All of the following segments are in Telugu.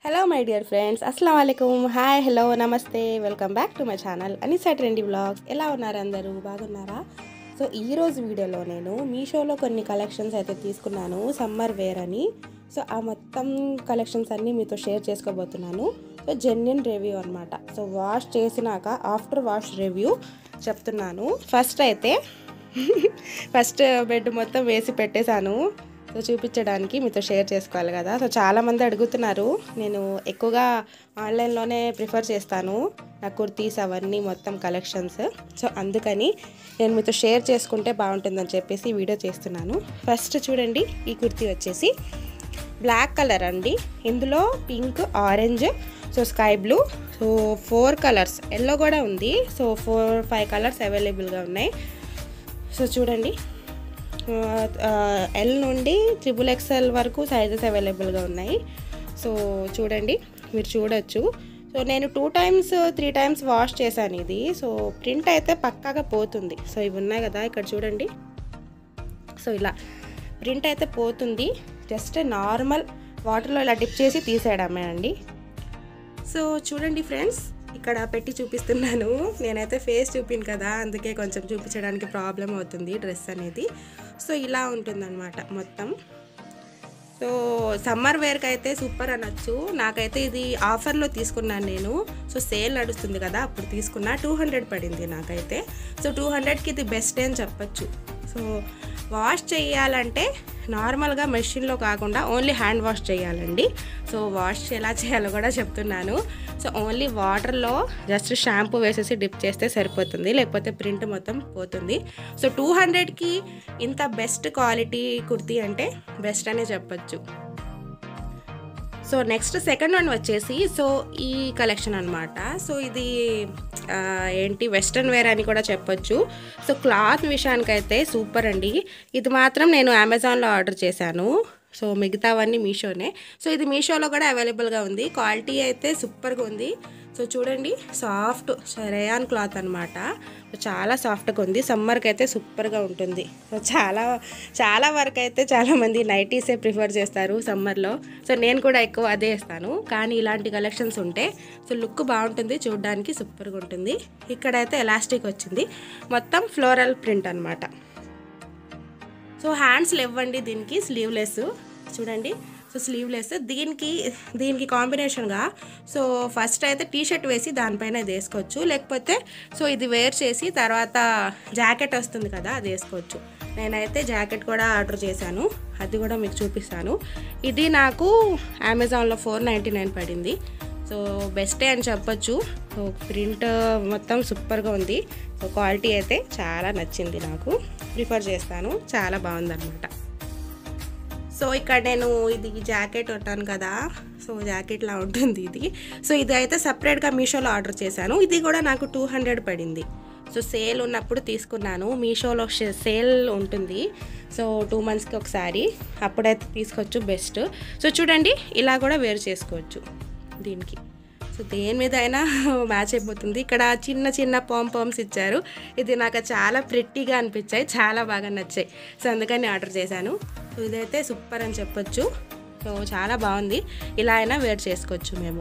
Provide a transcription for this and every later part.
హలో మై డియర్ ఫ్రెండ్స్ అస్సలం అయికం హాయ్ హలో నమస్తే welcome back to my channel Anisa trendy blogs ఎలా ఉన్నారు అందరూ బాగున్నారా సో ఈ రోజు వీడియోలో నేను మీషోలో కొన్ని కలెక్షన్స్ అయితే తీసుకున్నాను సమ్మర్ వేర్ అని సో ఆ మొత్తం కలెక్షన్స్ అన్నీ మీతో షేర్ చేసుకోబోతున్నాను సో జెన్యున్ రివ్యూ అనమాట సో వాష్ చేసినాక ఆఫ్టర్ వాష్ రివ్యూ చెప్తున్నాను ఫస్ట్ అయితే ఫస్ట్ బెడ్ మొత్తం వేసి పెట్టేశాను సో చూపించడానికి మీతో షేర్ చేసుకోవాలి కదా సో చాలామంది అడుగుతున్నారు నేను ఎక్కువగా ఆన్లైన్లోనే ప్రిఫర్ చేస్తాను నా కుర్తీస్ అవన్నీ మొత్తం కలెక్షన్స్ సో అందుకని నేను మీతో షేర్ చేసుకుంటే బాగుంటుందని చెప్పేసి ఈ వీడియో చేస్తున్నాను ఫస్ట్ చూడండి ఈ కుర్తీ వచ్చేసి బ్లాక్ కలర్ అండి ఇందులో pink orange so sky blue so four colours yellow కూడా ఉంది సో ఫోర్ ఫైవ్ కలర్స్ అవైలబుల్గా ఉన్నాయి సో చూడండి ఎల్ నుండి ట్రిపుల్ ఎక్స్ఎల్ వరకు సైజెస్ అవైలబుల్గా ఉన్నాయి సో చూడండి మీరు చూడొచ్చు సో నేను two times three times wash చేశాను ఇది సో ప్రింట్ అయితే పక్కాగా పోతుంది సో ఇవి ఉన్నాయి కదా ఇక్కడ చూడండి సో ఇలా ప్రింట్ అయితే పోతుంది జస్ట్ నార్మల్ వాటర్లో ఇలా డిప్ చేసి తీసేయడమే అండి సో చూడండి ఫ్రెండ్స్ ఇక్కడ పెట్టి చూపిస్తున్నాను నేనైతే ఫేస్ చూపిను కదా అందుకే కొంచెం చూపించడానికి ప్రాబ్లం అవుతుంది డ్రెస్ అనేది సో ఇలా ఉంటుందన్నమాట మొత్తం సో సమ్మర్ వేర్కి అయితే సూపర్ అనొచ్చు నాకైతే ఇది ఆఫర్లో తీసుకున్నాను నేను సో సేల్ నడుస్తుంది కదా అప్పుడు తీసుకున్నా టూ హండ్రెడ్ పడింది నాకైతే సో టూ హండ్రెడ్కి ఇది బెస్ట్ అని చెప్పచ్చు సో వాష్ చేయాలంటే నార్మల్గా మెషిన్లో కాకుండా ఓన్లీ హ్యాండ్ వాష్ చేయాలండి సో వాష్ ఎలా చేయాలో కూడా చెప్తున్నాను సో ఓన్లీ వాటర్లో జస్ట్ షాంపూ వేసేసి డిప్ చేస్తే సరిపోతుంది లేకపోతే ప్రింట్ మొత్తం పోతుంది సో టూ హండ్రెడ్కి ఇంత బెస్ట్ క్వాలిటీ కుర్తీ అంటే బెస్ట్ అనే చెప్పచ్చు సో నెక్స్ట్ సెకండ్ వన్ వచ్చేసి సో ఈ కలెక్షన్ అనమాట సో ఇది ఏంటి వెస్ట్రన్ వేర్ అని కూడా చెప్పొచ్చు సో క్లాత్ విషయానికైతే సూపర్ అండి ఇది మాత్రం నేను అమెజాన్లో ఆర్డర్ చేశాను సో మిగతావన్నీ మీషోనే సో ఇది మీషోలో కూడా అవైలబుల్గా ఉంది క్వాలిటీ అయితే సూపర్గా ఉంది సో చూడండి సాఫ్ట్ రేయాన్ క్లాత్ అనమాట చాలా సాఫ్ట్గా ఉంది సమ్మర్కి అయితే సూపర్గా ఉంటుంది సో చాలా చాలా వరకు అయితే చాలామంది నైటీసే ప్రిఫర్ చేస్తారు సమ్మర్లో సో నేను కూడా ఎక్కువ అదే ఇస్తాను కానీ ఇలాంటి కలెక్షన్స్ ఉంటే సో లుక్ బాగుంటుంది చూడడానికి సూపర్గా ఉంటుంది ఇక్కడైతే ఎలాస్టిక్ వచ్చింది మొత్తం ఫ్లోరల్ ప్రింట్ అనమాట సో హ్యాండ్స్ ఇవ్వండి దీనికి స్లీవ్లెస్ చూడండి సో స్లీవ్లెస్ దీనికి దీనికి కాంబినేషన్గా సో ఫస్ట్ అయితే టీ షర్ట్ వేసి దానిపైన ఇది వేసుకోవచ్చు లేకపోతే సో ఇది వేర్ చేసి తర్వాత జాకెట్ వస్తుంది కదా అది వేసుకోవచ్చు నేనైతే జాకెట్ కూడా ఆర్డర్ చేశాను అది కూడా మీకు చూపిస్తాను ఇది నాకు అమెజాన్లో ఫోర్ నైంటీ నైన్ పడింది సో బెస్టే అని చెప్పొచ్చు సో ప్రింట్ మొత్తం సూపర్గా ఉంది సో క్వాలిటీ అయితే చాలా నచ్చింది నాకు ప్రిఫర్ చేస్తాను చాలా బాగుందన్నమాట సో ఇక్కడ నేను ఇది జాకెట్ ఉంటాను కదా సో జాకెట్లా ఉంటుంది ఇది సో ఇది అయితే సపరేట్గా మీషోలో ఆర్డర్ చేశాను ఇది కూడా నాకు టూ హండ్రెడ్ పడింది సో సేల్ ఉన్నప్పుడు తీసుకున్నాను మీషోలో సేల్ ఉంటుంది సో టూ మంత్స్కి ఒకసారి అప్పుడైతే తీసుకోవచ్చు బెస్ట్ సో చూడండి ఇలా కూడా వేరు చేసుకోవచ్చు దీనికి సో దేని మీద అయినా మ్యాచ్ అయిపోతుంది ఇక్కడ చిన్న చిన్న పామ్ పామ్స్ ఇచ్చారు ఇది నాకు చాలా ప్రిట్టిగా అనిపించాయి చాలా బాగా నచ్చాయి సో అందుకని ఆర్డర్ చేశాను సో ఇదైతే సూపర్ అని చెప్పొచ్చు సో చాలా బాగుంది ఇలా అయినా వేర్ చేసుకోవచ్చు మేము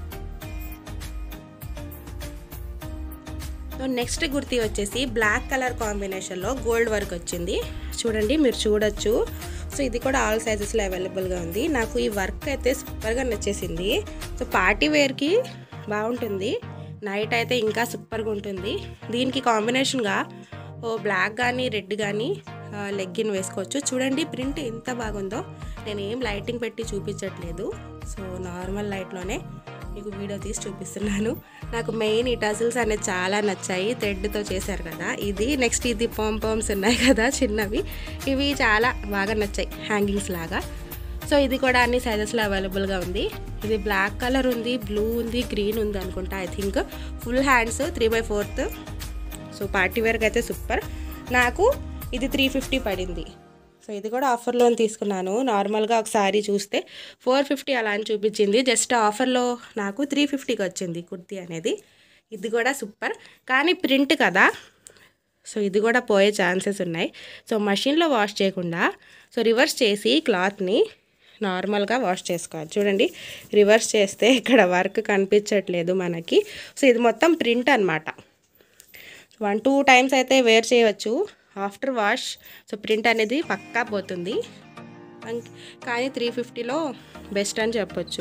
సో నెక్స్ట్ కుర్తీ వచ్చేసి బ్లాక్ కలర్ కాంబినేషన్లో గోల్డ్ వర్క్ వచ్చింది చూడండి మీరు చూడొచ్చు సో ఇది కూడా ఆల్ సైజెస్లో అవైలబుల్గా ఉంది నాకు ఈ వర్క్ అయితే సూపర్గా నచ్చేసింది సో పార్టీ వేర్కి బాగుంటుంది నైట్ అయితే ఇంకా సూపర్గా ఉంటుంది దీనికి కాంబినేషన్గా ఓ బ్లాక్ కానీ రెడ్ కానీ లెగ్గిన్ వేసుకోవచ్చు చూడండి ప్రింట్ ఎంత బాగుందో నేను ఏం లైటింగ్ పెట్టి చూపించట్లేదు సో నార్మల్ లైట్లోనే మీకు వీడియో తీసి చూపిస్తున్నాను నాకు మెయిన్ ఈ టజిల్స్ అనేది చాలా నచ్చాయి థ్రెడ్తో చేశారు కదా ఇది నెక్స్ట్ ఇది పామ్ పామ్స్ ఉన్నాయి కదా చిన్నవి ఇవి చాలా బాగా నచ్చాయి హ్యాంగింగ్స్ లాగా సో ఇది కూడా అన్ని సైజెస్లో అవైలబుల్గా ఉంది ఇది బ్లాక్ కలర్ ఉంది బ్లూ ఉంది గ్రీన్ ఉంది అనుకుంటా I think full hands three by fourth so party వేర్కి అయితే సూపర్ నాకు ఇది త్రీ ఫిఫ్టీ పడింది సో ఇది కూడా ఆఫర్లో తీసుకున్నాను నార్మల్గా ఒకసారి చూస్తే ఫోర్ ఫిఫ్టీ అలా అని చూపించింది జస్ట్ ఆఫర్లో నాకు త్రీ ఫిఫ్టీకి వచ్చింది కుర్తీ అనేది ఇది కూడా సూపర్ కానీ ప్రింట్ కదా సో ఇది కూడా పోయే ఛాన్సెస్ ఉన్నాయి సో మషిన్లో వాష్ చేయకుండా సో రివర్స్ చేసి క్లాత్ని నార్మల్గా వాష్ చేసుకోవాలి చూడండి రివర్స్ చేస్తే ఇక్కడ వర్క్ కనిపించట్లేదు మనకి సో ఇది మొత్తం ప్రింట్ అనమాట వన్ టూ టైమ్స్ అయితే వేర్ చేయవచ్చు ఆఫ్టర్ వాష్ సో ప్రింట్ అనేది పక్కా పోతుంది అం- కానీ త్రీ ఫిఫ్టీలో బెస్ట్ అని చెప్పొచ్చు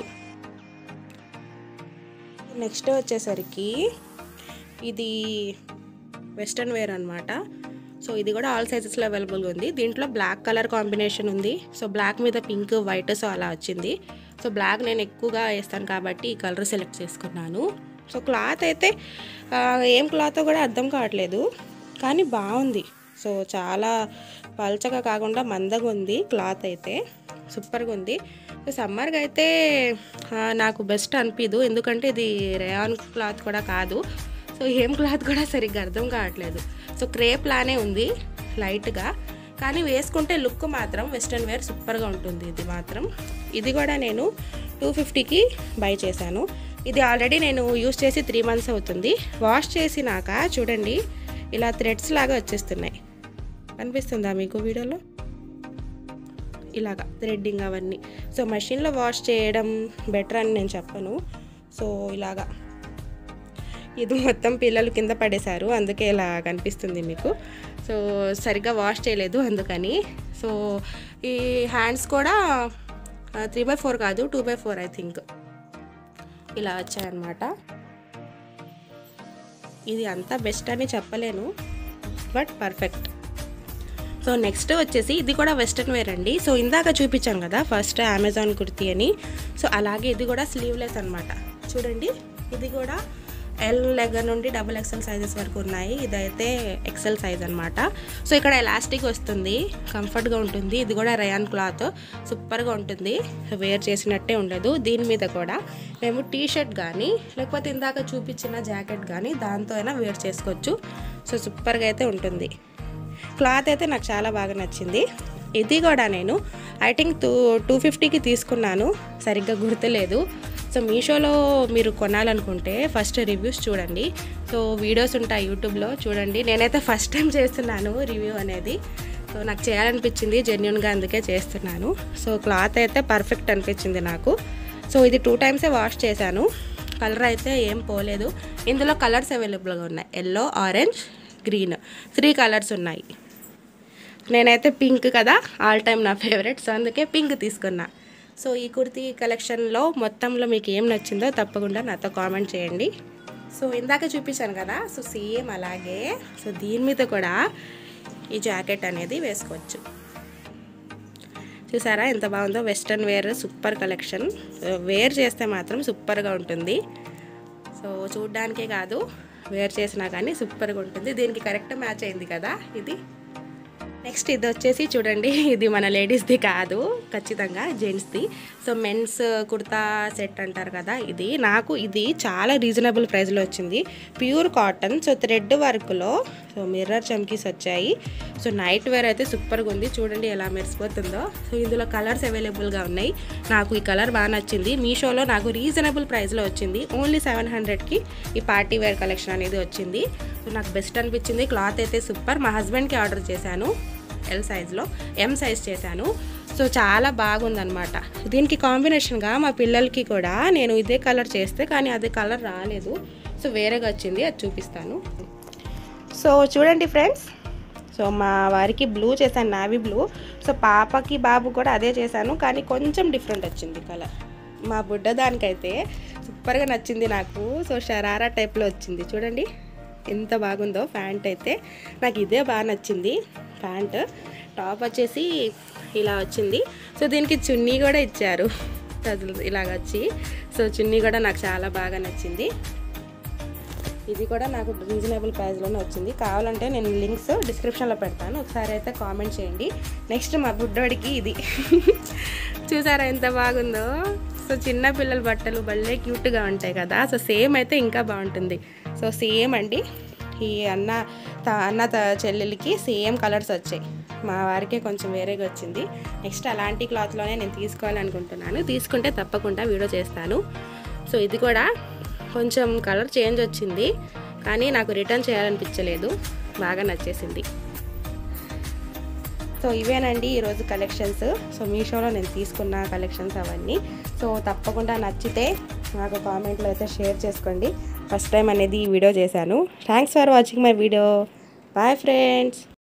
నెక్స్ట్ వచ్చేసరికి ఇది వెస్ట్రన్ వేర్ అనమాట సో ఇది కూడా ఆల్ సైజెస్లో అవైలబుల్గా ఉంది దీంట్లో బ్లాక్ కలర్ కాంబినేషన్ ఉంది సో బ్లాక్ మీద పింక్ వైట్ సో అలా వచ్చింది సో బ్లాక్ నేను ఎక్కువగా వేస్తాను కాబట్టి ఈ కలర్ సెలెక్ట్ చేసుకున్నాను సో క్లాత్ అయితే ఆ, ఏం క్లాత్ కూడా అర్థం కావట్లేదు కానీ బాగుంది సో చాలా పల్చగా కాకుండా మందగా ఉంది క్లాత్ అయితే సూపర్గా ఉంది సో సమ్మర్గా అయితే ఆ, నాకు బెస్ట్ అనిపించదు ఎందుకంటే ఇది రేయాన్ క్లాత్ కూడా కాదు సో ఏం క్లాత్ కూడా సరిగ్గా అర్థం కావట్లేదు సో క్రేప్ లానే ఉంది లైట్గా కానీ వేసుకుంటే లుక్ మాత్రం వెస్ట్రన్ వేర్ సూపర్గా ఉంటుంది ఇది మాత్రం ఇది కూడా నేను టూ ఫిఫ్టీకి బై చేశాను ఇది ఆల్రెడీ నేను యూస్ చేసి త్రీ మంత్స్ అవుతుంది వాష్ చేసినాక చూడండి ఇలా థ్రెడ్స్ లాగా వచ్చేస్తున్నాయి కనిపిస్తుందా మీకు వీడియోలో ఇలాగా థ్రెడ్డింగ్ అవన్నీ సో మషిన్లో వాష్ చేయడం బెటర్ అని నేను చెప్పను సో ఇలాగా ఇది మొత్తం పిల్లలు కింద పడేశారు అందుకే ఇలా కనిపిస్తుంది మీకు సో సరిగ్గా వాష్ చేయలేదు అందుకని సో ఈ హ్యాండ్స్ కూడా త్రీ బై ఫోర్ కాదు two by four I think ఇలా వచ్చాయన్నమాట ఇది అంతా బెస్ట్ అని చెప్పలేను బట్ పర్ఫెక్ట్ సో నెక్స్ట్ వచ్చేసి ఇది కూడా వెస్ట్రన్ వేర్ అండి సో ఇందాక చూపించాం కదా ఫస్ట్ అమెజాన్ కుర్తీ అని సో అలాగే ఇది కూడా స్లీవ్లెస్ అనమాట చూడండి ఇది కూడా ఎల్ దగ్గర నుండి డబుల్ ఎక్సెల్ సైజెస్ వరకు ఉన్నాయి ఇదైతే ఎక్సెల్ సైజ్ అనమాట సో ఇక్కడ ఎలాస్టిక్ వస్తుంది కంఫర్ట్గా ఉంటుంది ఇది కూడా రయాన్ క్లాత్ సూపర్గా ఉంటుంది వేర్ చేసినట్టే ఉండదు దీని మీద కూడా మేము టీ షర్ట్ కానీ లేకపోతే ఇందాక చూపించిన జాకెట్ కానీ దాంతో అయినా వేర్ చేసుకోవచ్చు సో సూపర్గా అయితే ఉంటుంది క్లాత్ అయితే నాకు చాలా బాగా నచ్చింది ఇది కూడా నేను ఐ థింక్ టూ టూ ఫిఫ్టీకి తీసుకున్నాను సరిగ్గా గుర్తులేదు సో మీషోలో మీరు కొనాలనుకుంటే ఫస్ట్ రివ్యూస్ చూడండి సో వీడియోస్ ఉంటాయి యూట్యూబ్లో చూడండి నేనైతే ఫస్ట్ టైం చేస్తున్నాను రివ్యూ అనేది సో నాకు చేయాలనిపించింది జెన్యున్గా అందుకే చేస్తున్నాను సో క్లాత్ అయితే పర్ఫెక్ట్ అనిపించింది నాకు సో ఇది టూ టైమ్సే వాష్ చేశాను కలర్ అయితే ఏం పోలేదు ఇందులో కలర్స్ అవైలబుల్గా ఉన్నాయి yellow orange green three colours ఉన్నాయి నేనైతే పింక్ కదా ఆల్ టైమ్ నా ఫేవరెట్ సో అందుకే పింక్ తీసుకున్నా సో ఈ కుర్తీ కలెక్షన్లో మొత్తంలో మీకు ఏం నచ్చిందో తప్పకుండా నాతో కామెంట్ చేయండి సో ఇందాక చూపించాను కదా సో సేమ్ అలాగే సో దీని మీద కూడా ఈ జాకెట్ అనేది వేసుకోవచ్చు చూసారా ఎంత బాగుందో western wear super collection wear చేస్తే మాత్రం సూపర్గా ఉంటుంది సో చూడ్డానికే కాదు వేర్ చేసినా కానీ సూపర్గా ఉంటుంది దీనికి కరెక్ట్ మ్యాచ్ అయింది కదా ఇది నెక్స్ట్ ఇది వచ్చేసి చూడండి ఇది మన లేడీస్ది కాదు ఖచ్చితంగా జెంట్స్ది సో మెన్స్ కుర్తా సెట్ అంటారు కదా ఇది నాకు ఇది చాలా రీజనబుల్ ప్రైస్లో వచ్చింది ప్యూర్ కాటన్ సో థ్రెడ్ వర్క్లో సో మిర్రర్ చమ్కీస్ వచ్చాయి సో నైట్ వేర్ అయితే సూపర్గా ఉంది చూడండి ఎలా మెరిసిపోతుందో సో ఇందులో కలర్స్ అవైలబుల్గా ఉన్నాయి నాకు ఈ కలర్ బాగా నచ్చింది మీషోలో నాకు రీజనబుల్ ప్రైస్లో వచ్చింది ఓన్లీ సెవెన్ హండ్రెడ్కి ఈ పార్టీ వేర్ కలెక్షన్ అనేది వచ్చింది సో నాకు బెస్ట్ అనిపించింది క్లాత్ అయితే సూపర్ మా హస్బెండ్కి ఆర్డర్ చేశాను ఎల్ సైజ్లో ఎం సైజ్ చేశాను సో చాలా బాగుందన్నమాట దీనికి కాంబినేషన్గా మా పిల్లలకి కూడా నేను ఇదే కలర్ చేస్తే కానీ అదే కలర్ రాలేదు సో వేరేగా వచ్చింది అది చూపిస్తాను సో చూడండి ఫ్రెండ్స్ సో మా వారికి బ్లూ చేశాను నావీ బ్లూ సో పాపకి బాబు కూడా అదే చేశాను కానీ కొంచెం డిఫరెంట్ వచ్చింది కలర్ మా బుడ్డ దానికైతే సూపర్గా నచ్చింది నాకు సో షరారా టైప్లో వచ్చింది చూడండి ఎంత బాగుందో ప్యాంట్ అయితే నాకు ఇదే బాగా నచ్చింది ప్యాంట్ టాప్ వచ్చేసి ఇలా వచ్చింది సో దీనికి చున్నీ కూడా ఇచ్చారు అసలు ఇలాగ వచ్చి సో చున్నీ కూడా నాకు చాలా బాగా నచ్చింది ఇది కూడా నాకు రీజనబుల్ ప్రైస్లోనే వచ్చింది కావాలంటే నేను లింక్స్ డిస్క్రిప్షన్లో పెడతాను ఒకసారి అయితే కామెంట్ చేయండి నెక్స్ట్ మా బుడ్డోడికి ఇది చూసారా ఎంత బాగుందో సో చిన్న పిల్లల బట్టలు భలే క్యూట్గా ఉంటాయి కదా సో సేమ్ అయితే ఇంకా బాగుంటుంది సో సేమ్ అండి ఈ అన్న త- అన్న త- చెల్లెలకి సేమ్ కలర్స్ వచ్చాయి మా వారికి కొంచెం వేరేగా వచ్చింది నెక్స్ట్ అలాంటి క్లాత్లోనే నేను తీసుకోవాలనుకుంటున్నాను తీసుకుంటే తప్పకుండా వీడియో చేస్తాను సో ఇది కూడా కొంచెం కలర్ చేంజ్ వచ్చింది కానీ నాకు రిటర్న్ చేయాలనిపించలేదు బాగా నచ్చేసింది సో సో ఇవేనండి ఈరోజు కలెక్షన్స్ సో మీషోలో నేను తీసుకున్న కలెక్షన్స్ అవన్నీ సో తప్పకుండా నచ్చితే నాకు కామెంట్లో అయితే షేర్ చేసుకోండి ఫస్ట్ టైం అనేది ఈ వీడియో చేశాను thanks for watching my video bye friends